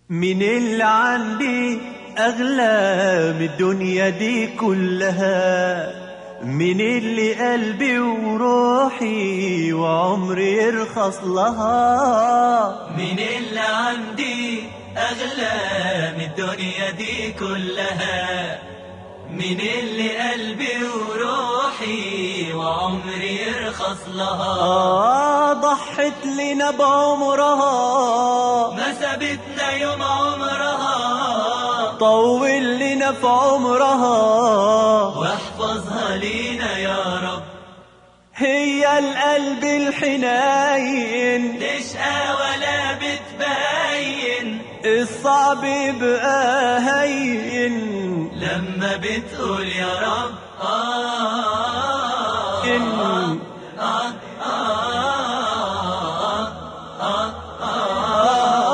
من اللي عندي أغلى من الدنيا دي كلها من اللي قلبي وروحي وعمري يرخص لها من اللي عندي أغلى من الدنيا دي كلها من اللي قلبي وروحي وعمري يرخص لها آه ضحت لنا بعمرها ما سابتنا يوم عمرها طول لنا في عمرها واحفظها لينا يا رب هي القلب الحنين تشقى ولا بتبين الصعب يبقى هين لما بتقول يا رب آه إن آه آه آه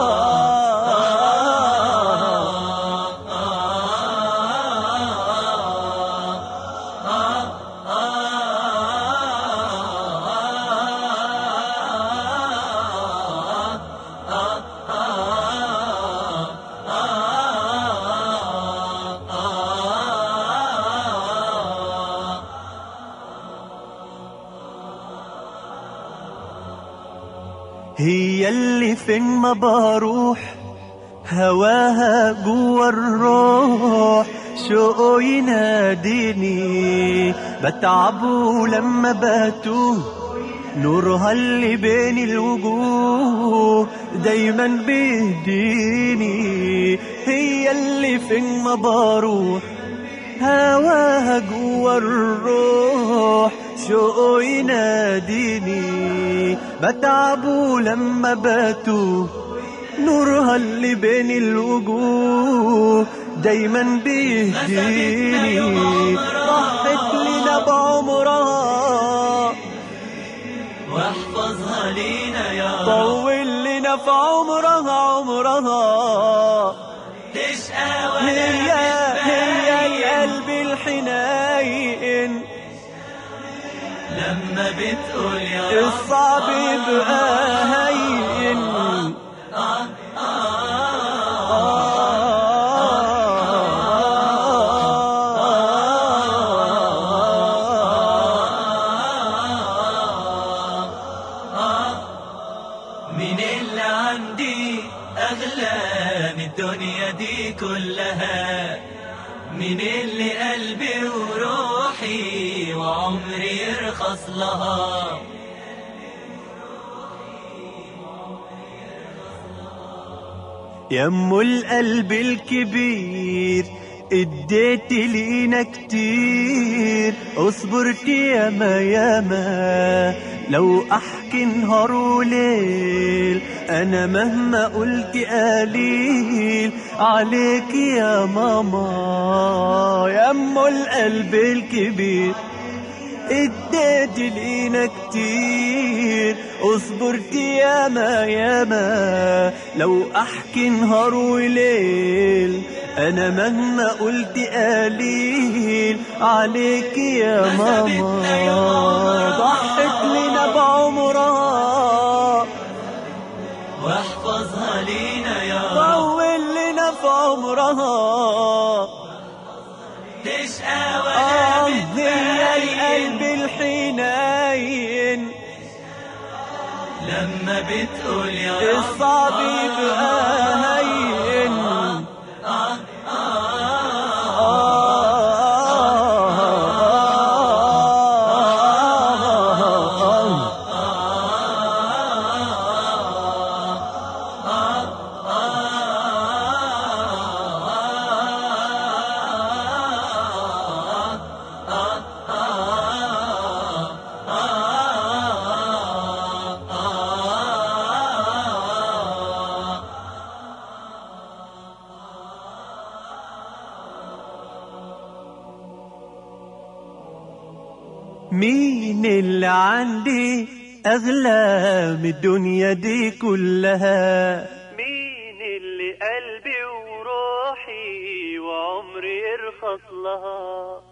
هي اللي فين ما بروح هواها جوا الروح شوقه يناديني بتعب ولما بتوه نورها اللي بين الوجوه دايما بيهديني هي اللي فين ما بروح هواها جوا الروح شوقه يناديني بتعب لما بتوه نورها اللي بين الوجوه دايما بيهديني ضحت لنا بعمرها واحفظها لينا يا رب طول لنا في عمرها عمرها تشقى ولا هي هي بتبين القلب الحنين لما بتقول يا رب الصعب يبقى هين من اللي عندي أغلى من الدنيا دي كلها من اللي قلبي وروحي وعمري يرخص لها يم القلب الكبير اديت لينا كتير اصبرت ياما ياما لو احكي نهار وليل انا مهما قلت قليل عليك يا ماما يم القلب الكبير اديت لينا كتير اصبرت ياما ياما لو احكي نهار وليل انا مهما قلت قليل عليك يا ماما ضحت لنا بعمرها واحفظها لينا يا رب طول لنا في عمرها تشقى آه ولا هي بتبين القلب الحنين لما بتقول يا رب الصعب يبقى هين مين اللي عندي أغلى من الدنيا دي كلها مين اللي قلبي وروحي وعمري يرخص لها